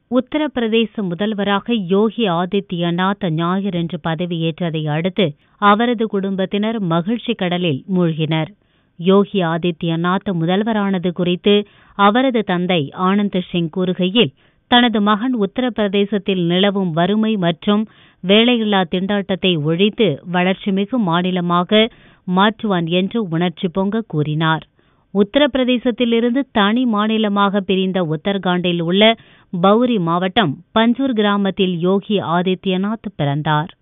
உத்தரப்பிரதேச முதல்வராக யோகி ஆதித்யநாத் ஞாயிறன்று பதவியேற்றதை அடுத்து அவரது குடும்பத்தினர் மகிழ்ச்சி கடலில் மூழ்கினர் யோகி ஆதித்யநாத் முதல்வரானது குறித்து அவரது தந்தை ஆனந்த் சிங் கூறுகையில் தனது மகன் உத்தரப்பிரதேசத்தில் நிலவும் வறுமை மற்றும் வேலையில்லா திண்டாட்டத்தை ஒழித்து வளர்ச்சிமிகு மாநிலமாக மாற்றுவான் என்று உணர்ச்சி பொங்க கூறினார் உத்தரப்பிரதேசத்தில் இருந்து தனி மாநிலமாக பிரிந்த உத்தரகாண்டில் உள்ள பௌரி மாவட்டம் பஞ்சூர் கிராமத்தில் யோகி ஆதித்யநாத் பிறந்தார்